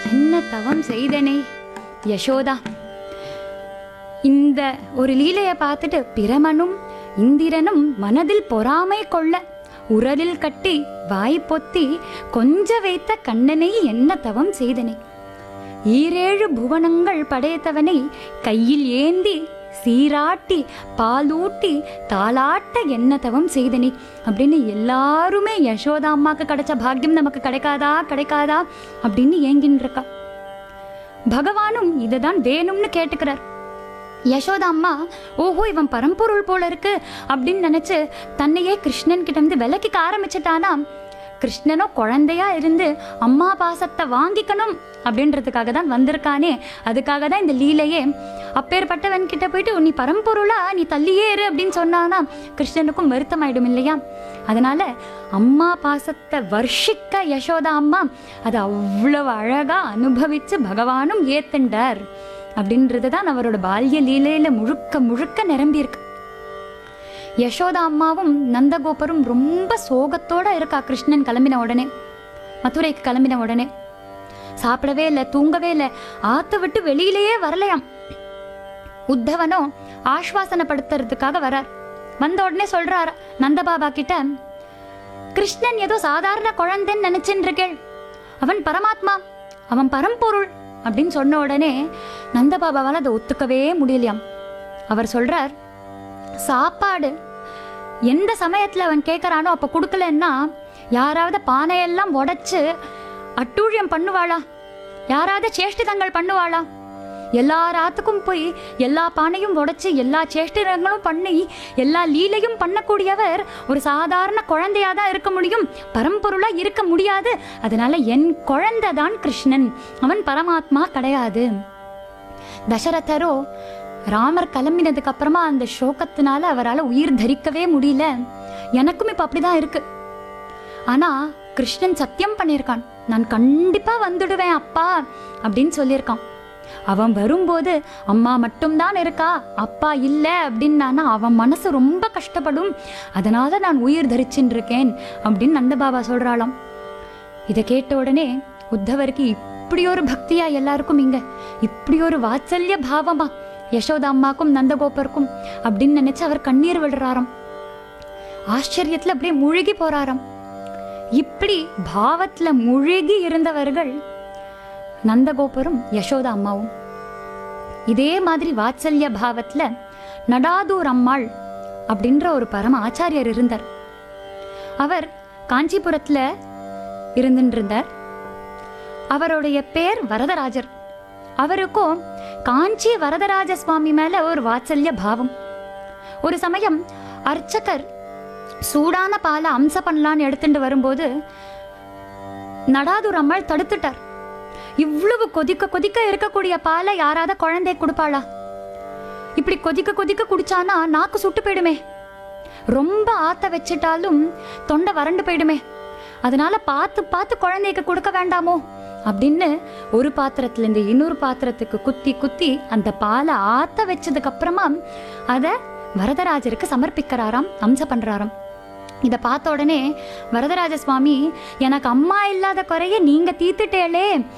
என்ன தவம் செய்தனே யசோதா இந்த ஒரு லீலையை பார்த்துட்டு பிரமனும் இந்திரனும் மனதில் பொறாமை கொள்ள உரலில் கட்டி வாய் பொத்தி கொஞ்ச வைத்த கண்ணனை என்ன தவம் செய்தனே ஈரேழு புவனங்கள் படைத்தவனை கையில் ஏந்தி சீராட்டி பாலூட்டி தாளாட்ட என்ன தவம் செய்தனே அப்படின்னு எல்லாருமே யசோதா அம்மாக்கு கிடைச்ச பாக்கியம் நமக்கு கிடைக்காதா கிடைக்காதா அப்படின்னு ஏங்கின்னு இருக்கா பகவானும் இதை தான் வேணும்னு கேட்டுக்கிறார் யசோதா அம்மா ஓஹோ இவன் பரம்பொருள் போல இருக்கு அப்படின்னு நினைச்சு தன்னையே கிருஷ்ணன் கிட்ட இருந்து விலக்கிக்க ஆரம்பிச்சிட்டானா கிருஷ்ணனோ குழந்தையா இருந்து அம்மா பாசத்தை வாங்கிக்கணும் அப்படின்றதுக்காக தான் வந்திருக்கானே அதுக்காக தான் இந்த லீலையே அப்பேற்பட்டவன் கிட்ட போயிட்டு நீ பரம்பொருளா நீ தள்ளியே இரு அப்படின்னு சொன்னானா கிருஷ்ணனுக்கும் வருத்தமாயிடும் இல்லையா அதனால அம்மா பாசத்தை வர்ஷிக்க யசோதா அம்மா அதை அவ்வளவு அழகா அனுபவிச்சு பகவானும் ஏத்துண்டார் அப்படின்றது தான் அவரோட பால்ய லீலையில முழுக்க முழுக்க நிரம்பியிருக்கு யசோதா அம்மாவும் நந்தகோபரும் ரொம்ப சோகத்தோட இருக்கா கிருஷ்ணன் கிளம்பின உடனே மதுரைக்கு கிளம்பின உடனே சாப்பிடவே இல்லை தூங்கவே இல்லை ஆத்த விட்டு வெளியிலேயே வரலையாம் உத்தவனோ ஆஸ்வாசனப்படுத்துறதுக்காக வரார் வந்த உடனே சொல்றார் நந்தபாபா கிட்ட கிருஷ்ணன் ஏதோ சாதாரண குழந்தைன்னு நினைச்சுன்னு இருக்கேள் அவன் பரமாத்மா அவன் பரம்பொருள் அப்படின்னு சொன்ன உடனே நந்தபாபாவால் அதை ஒத்துக்கவே முடியலையாம் அவர் சொல்றார் சாப்பாடு எந்த சமயத்தில் அவன் கேட்குறானோ அப்போ கொடுக்கலன்னா யாராவது பானையெல்லாம் உடைச்சு அட்டூழியம் பண்ணுவாளா யாராவது சேஷ்டிதங்கள் பண்ணுவாளா எல்லா ராத்துக்கும் போய் எல்லா பானையும் உடைச்சு எல்லா சேஷ்டிதங்களும் பண்ணி எல்லா லீலையும் பண்ணக்கூடியவர் ஒரு சாதாரண குழந்தையா தான் இருக்க முடியும் பரம்பொருளா இருக்க முடியாது அதனால என் குழந்தை தான் கிருஷ்ணன் அவன் பரமாத்மா கிடையாது தசரதரோ ராமர் கிளம்பினதுக்கு அப்புறமா அந்த சோகத்தினால அவரால் உயிர் தரிக்கவே முடியல எனக்கும் இப்போ அப்படிதான் இருக்கு ஆனா கிருஷ்ணன் சத்தியம் பண்ணியிருக்கான் நான் கண்டிப்பா வந்துடுவேன் அப்பா அப்படின்னு சொல்லியிருக்கான் அவன் வரும்போது அம்மா மட்டும்தான் இருக்கா அப்பா இல்லை அப்படின்னானா அவன் மனசு ரொம்ப கஷ்டப்படும் அதனால நான் உயிர் தரிச்சுன்னு இருக்கேன் அப்படின்னு நந்தபாபா சொல்றாளாம் இதை கேட்ட உடனே உத்தவருக்கு இப்படி ஒரு பக்தியா எல்லாருக்கும் இங்க இப்படி ஒரு வாத்சல்ய பாவமா யசோதா அம்மாக்கும் நந்தகோபருக்கும் அப்படின்னு நினைச்சு அவர் கண்ணீர் விடுறாராம் ஆச்சரியத்துல அப்படியே முழுகி போறாராம் இப்படி பாவத்துல முழுகி இருந்தவர்கள் நந்தகோபரும் யசோதா அம்மாவும் இதே மாதிரி வாத்சல்ய பாவத்துல நடாதூர் அம்மாள் அப்படின்ற ஒரு பரம ஆச்சாரியர் இருந்தார் அவர் காஞ்சிபுரத்துல இருந்துட்டு இருந்தார் அவருடைய பேர் வரதராஜர் அவருக்கும் காஞ்சி வரதராஜ சுவாமி மேல ஒரு வாத்சல்ய பாவம் ஒரு சமயம் அர்ச்சகர் சூடான பாலை அம்ச பண்ணலான்னு எடுத்துட்டு வரும்போது நடாதூர் அம்மாள் தடுத்துட்டார் இவ்வளவு கொதிக்க கொதிக்க இருக்கக்கூடிய பாலை யாராவது குழந்தை கொடுப்பாளா இப்படி கொதிக்க கொதிக்க குடிச்சானா நாக்கு சுட்டு போயிடுமே ரொம்ப ஆத்த வச்சிட்டாலும் தொண்டை வறண்டு போயிடுமே அதனால பார்த்து பார்த்து குழந்தைக்கு கொடுக்க வேண்டாமோ அப்படின்னு ஒரு பாத்திரத்துல இருந்து இன்னொரு பாத்திரத்துக்கு குத்தி குத்தி அந்த பாலை ஆத்த வச்சதுக்கு அப்புறமா அதை வரதராஜருக்கு சமர்ப்பிக்கிறாராம் அம்ச பண்றாராம் இதை பார்த்த உடனே வரதராஜ சுவாமி எனக்கு அம்மா இல்லாத குறைய நீங்க தீத்துட்டேளே